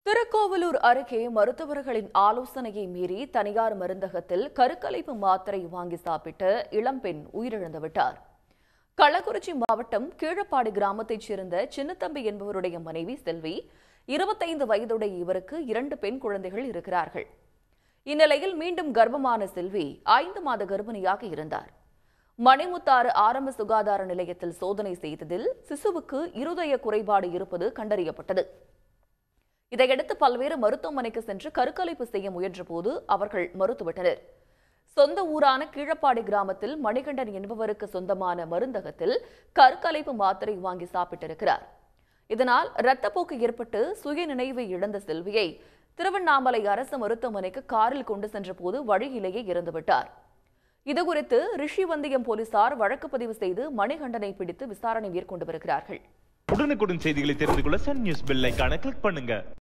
திருக்கோவலூர் அருகே மருத்துவர்களின் ஆலோசனையை மீறி தனியார் மருந்தகத்தில் கருக்கலைப்பு மாத்திரை வாங்கி சாப்பிட்டு இளம்பெண் உயிரிழந்து விட்டார் கள்ளக்குறிச்சி மாவட்டம் கீழப்பாடி கிராமத்தைச் சேர்ந்த சின்னத்தம்பி என்பவருடைய மனைவி செல்வி இருபத்தைந்து வயதுடைய இவருக்கு இரண்டு பெண் குழந்தைகள் இருக்கிறார்கள் இந்நிலையில் மீண்டும் கர்ப்பமான செல்வி ஐந்து மாத கர்ப்பிணியாக இருந்தார் மணிமுத்தாறு ஆரம்ப சுகாதார நிலையத்தில் சோதனை செய்ததில் சிசுவுக்கு இருதய குறைபாடு இருப்பது கண்டறியப்பட்டது இதையடுத்து பல்வேறு மருத்துவமனைக்கு சென்று கருக்கலைப்பு செய்ய முயன்றபோது அவர்கள் மறுத்துவிட்டனர் சொந்த ஊரான கீழப்பாடி கிராமத்தில் மணிகண்டன் என்பவருக்கு சொந்தமான மருந்தகத்தில் கருக்கலைப்பு மாத்திரை வாங்கி சாப்பிட்டிருக்கிறார் இதனால் இரத்தப்போக்கு ஏற்பட்டு சுய நினைவை இழந்த செல்வியை திருவண்ணாமலை அரசு மருத்துவமனைக்கு காரில் கொண்டு சென்றபோது வழியிலேயே இறந்துவிட்டார் இதுகுறித்து ரிஷிவந்தியம் போலீசார் வழக்கு பதிவு செய்து மணிகண்டனை பிடித்து விசாரணை மேற்கொண்டு வருகிறார்கள் உடனுக்குடன் செய்திகளை தெரிந்து கொள்ள சன் நியூஸ் பெல் ஐகானை கிளிக் பண்ணுங்க